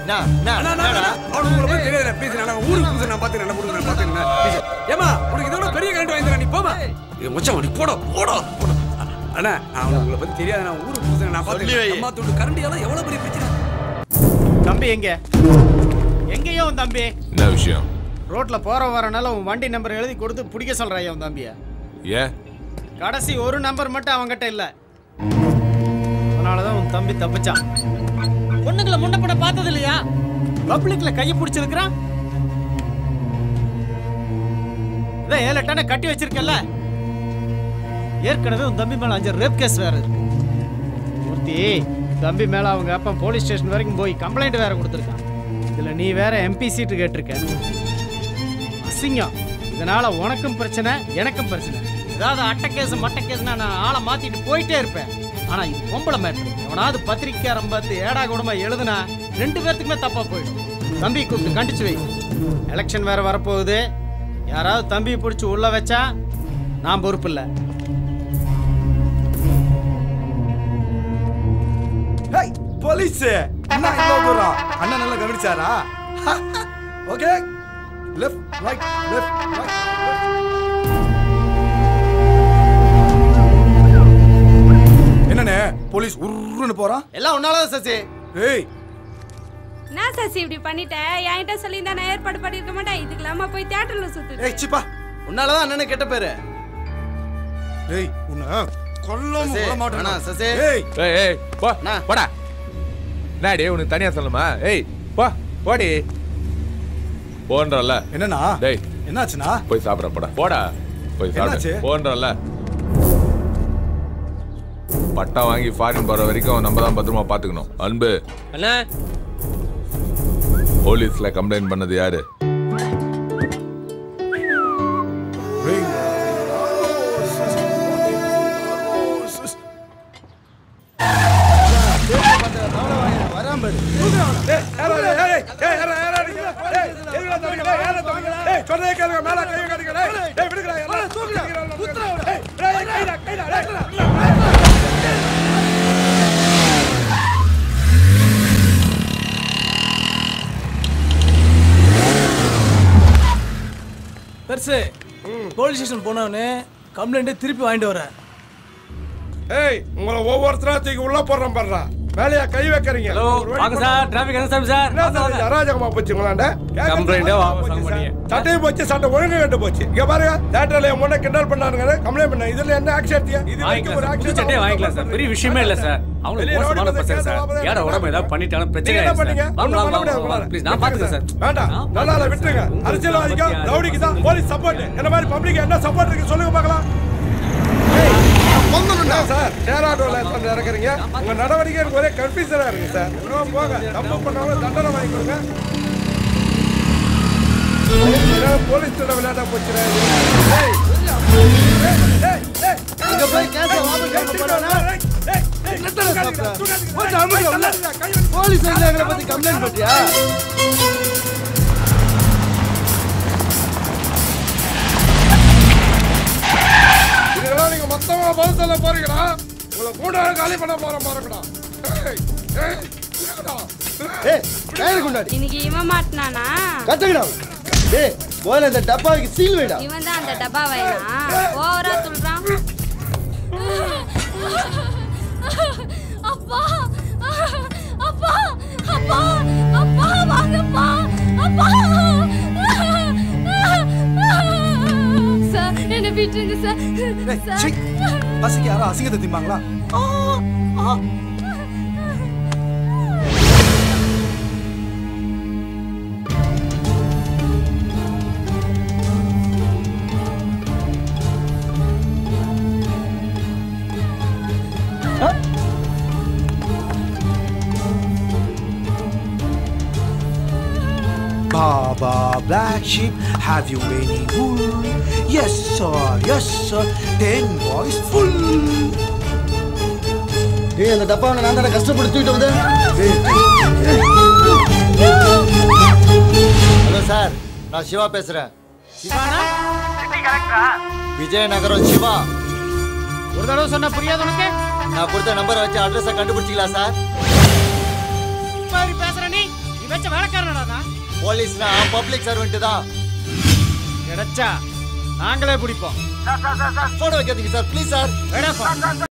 அண்ணா, அண்ணா, அண்ணா, அவனுக்கு உங்களை பத்தி தெரியாதுண்ணே, please, நான் ஊருக்கு புதுசு, நான் பார்த்துக்கிறேன், நான் கொடுக்குறேன், பார்த்துக்கிறேன், please. ஏம்மா, உனக்கு இதோட பெரிய current வாங்கி தரேன், நீ போம்மா. ஏய், மச்சான், நீ போடா, போடா, போடா. அண்ணா, நான் அவனுக்கு உங்களை பத்தி தெரியாது, நான் ஊருக்கு புதுசு, நான் பார்த்துக்கிறேன். அம்மா துண்டு current எல்லாம் எவ்வளவு பெரிய பிரச்சனை. தம்பி எங்க எங்கேயோ உன் தம்பி என்ன விஷயம் ரோட்ல போற வரனால உன் வண்டி நம்பர் எழுதி கொடுத்து பிடிக்க சொல்றாயா உன் தம்பிய ஏன் கடைசி ஒரு நம்பர் மட்டும் அவன்கிட்ட இல்ல அதனாலதான் உன் தம்பி தப்பிச்சான் பொண்ணுங்களை முன்ன பண்ண பார்த்தது இல்லையா பப்ளிக்ல கையை பிடிச்சிருக்கிறான் இதான் ஏழு எட்டான கட்டி வச்சிருக்கல ஏற்கனவே உன் தம்பி மேல அஞ்சு ரேப் கேஸ் வேற இருக்கு மூர்த்தி தம்பி மேல அவங்க அப்பா போலீஸ் ஸ்டேஷன் வரைக்கும் போய் கம்ப்ளைண்ட் வேற கொடுத்துருக்கான் இதுல நீ வேற எம்பி சீட்டு கேட்டிருக்க அசிங்கம் இதனால உனக்கும் பிரச்சனை எனக்கும் பிரச்சனை ஏதாவது அட்டை கேஸ் மட்டை கேஸ்னா நான் ஆளை மாத்திட்டு போயிட்டே இருப்பேன் ஆனா இது பொம்பளை மேட்ரு எவனாவது பத்திரிக்கையாரம் பார்த்து ஏடா கூடமா எழுதுனா ரெண்டு பேர்த்துக்குமே தப்பா போயிடும் தம்பி கூப்பிட்டு கண்டிச்சு வை எலெக்ஷன் வேற வரப்போகுது யாராவது தம்பியை பிடிச்சி உள்ள வச்சா நான் பொறுப்பு இல்லை ஹேய் போலீஸ் என்ன இவ்வளவு தூரம் அண்ணன் நல்லா கவனிச்சாரா okay left right left right என்னண்ணே போலீஸ் உருன்னு போறான் எல்லாம் உன்னாலதான் சசி ஏய் நான் சசி இப்படி பண்ணிட்டேன் என்கிட்ட சொல்லி நான் ஏற்பாடு பண்ணிருக்க மாட்டேன் இதுக்கு இல்லாம போய் தியேட்டர்ல சுத்து ஏய் சிப்பா உன்னாலதான் அண்ணனு கெட்ட பேரு ஏய் உன்னை கொல்லாம சசி, விட மாட்டேன் வேணாம், சசி. ஏய் ஏய் ஏய் போ போடா என்னடி உனக்கு தனியா சொல்லுமா ஏய் போ போடி போன்றல்ல என்னண்ணா டேய் என்னாச்சுண்ணா போய் சாப்பிட போடா போடா போய் என்னாச்சு? சாப்பிடு போன்றல்ல பட்டம் வாங்கி ஃபாரின் போற வரைக்கும் நம்ம தான் பத்திரமா பாத்துக்கணும் அன்பு அண்ணா போலீஸ்ல கம்ப்ளைண்ட் பண்ணது யாரு பெருசு போலீஸ் ஸ்டேஷன் போனவனே கம்ப்ளைண்ட்டை திருப்பி வாங்கிட்டு வரேன் ஏய் உங்களை ஒவ்வொருத்தரா தூக்கி உள்ள போடுறோம் பாடுறா வேலையா கை வைக்கிறீங்க ஹலோ வாங்க சார் டிராஃபிக் என்ன சார் சார் என்ன சார் இது அராஜகமா போச்சுங்களாண்ட கம்ப்ளைண்டே வாங்க சாங்க பண்ணீங்க சட்டையும் போச்சு சட்டை ஒழுங்கு கட்டு போச்சு இங்க பாருங்க தேட்டர்ல என் முன்ன கிண்டல் பண்ணானுங்க கம்ப்ளைண்ட் பண்ண இதுல என்ன ஆக்ஷன் இது வரைக்கும் ஒரு வாங்கிக்கலாம் சார் புது action சட்டையே வாங்கிக்கலாம் சார் பெரிய விஷயமே இல்ல சார் அவங்களுக்கு வெளியே மோசமான ரோடு பசங்க சார் வந்து யார உடம்பு ஏதாவது பண்ணிட்டாலும் பிரச்சனை நீங்க என்ன ஆயிடும் பண்ணீங்க? சார் வாங்க ஒண்ணும் வாங்க பண்ண வாங்க முடியாது. ப்ளீஸ் நான் பாத்துக்கிறேன் சார் வேண்டாம் நான் நல்லா இல்ல, பாத்துக்கிறேன் விட்டுருங்க சார். அரசியல்வாதிக்கா உங்களுக்கு ரவுடிக்கு தான் போலீஸ் சப்போர்ட் என்ன மாதிரி பப்ளிக் என்ன சப்போர்ட் இருக்கு சொல்லுங்க பார்க்கலாம் என்ன சார் ஷேர் ஆட்டோல எத்தனை இறக்குறீங்க உங்க நடவடிக்கை எனக்கு ஒரே கன்ஃபியூசனா இருக்கு சார் இன்னும் போங்க தப்பு பண்ணவங்க தண்டனை வாங்கி கொடுங்க ஏன்னா போலீஸ் கிட்ட விளையாட்டா போச்சுடா இது. ஏய், ஏய், ஏய், ஏய், அங்க போய் கேஸ வாபஸ் வாங்க போறானா? ஏய், ஏய், தூக்காதீங்க, தூக்காதீங்க. கொஞ்சம் அமைதியா உள்ள. கை வைங்க. போலீஸ் வந்து எங்களை பத்தி கம்ப்ளைண்ட் பண்றியா இதெல்லாம் நீங்க மொத்தமா பதில் சொல்ல போறீங்களா உங்களை கூட காலி பண்ண போற பாருங்கடா ஏய், ஏய், இருங்கடா. ஏய் கயிறு கொண்டாடி இன்னைக்கு இவன் மாட்டினானா கத்துக்கடா டேய் முதல்ல இந்த டப்பாவுக்கு சீல் வைடா இவன் தான் அந்த டப்பா வைனா ஓவரா சொல்றான் அப்பா அப்பா அப்பா அப்பா வாங்கப்பா அப்பா சார் என்ன விட்டுருங்க சார் ஏய், சீ. பசிக்கு யாரும் அசிங்கத்தை திம்பாங்களா Baba Black Sheep, have you any wool? Yes, sir, yes, sir. Ten boys full. டேய் அந்த டப்பாவை நான் தானே கஷ்டப்பட்டு தூக்கிட்டு வந்தேன் ஹலோ சார் நான் சிவா பேசுறேன் விஜயநகரம் சிவா ஒரு தடவை சொன்னா புரியாது உனக்கு நான் கொடுத்த நம்பரை வச்சு அட்ரஸை கண்டுபிடிச்சிக்கலாம் சார் மாதிரி பேசுற நீ நீ வச்ச போலீஸ்னா பப்ளிக் சர்வெண்ட் தான் கிடைச்சா நாங்களே பிடிப்போம் போட வைக்காதீங்க சார் ப்ளீஸ் சார் வேணாப்பா